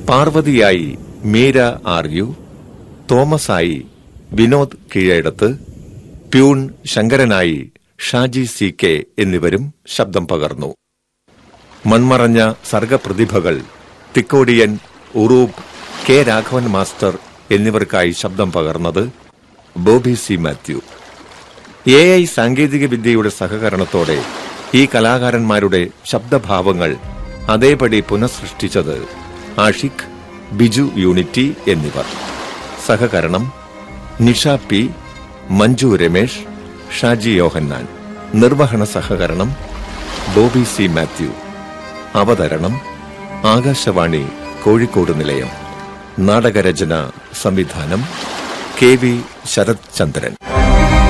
പാർവതിയായി Meera R U തോമസായി Vinod Keezhadath peon ശങ്കരനായി Shaji C K എന്നിവരും ശബ്ദം പകർന്നു മൺമറഞ്ഞ സർഗപ്രതിഭകൾ തിക്കോടിയൻ ഉറൂബ് കെ രാഘവൻ മാസ്റ്റർ എന്നിവർക്കായി ശബ്ദം പകർന്നത് Bobby C Mathew A I സാങ്കേതിക വിദ്യയുടെ സഹകരണത്തോടെ ഈ കലാകാരന്മാരുടെ ശബ്ദഭാവങ്ങൾ അതേപടി പുനഃസൃഷ്ടിച്ചത് ആഷിഖ് ബിജു യൂണിറ്റി എന്നിവർ സഹകരണം നിഷ പി മഞ്ജു രമേശ് ഷാജി യോഹന്നാൻ നിർവഹണ സഹകരണം ബോബി സി മാത്യു അവതരണം ആകാശവാണി കോഴിക്കോട് നിലയം നാടകരചന സംവിധാനം കെ വി ശരത് ചന്ദ്രൻ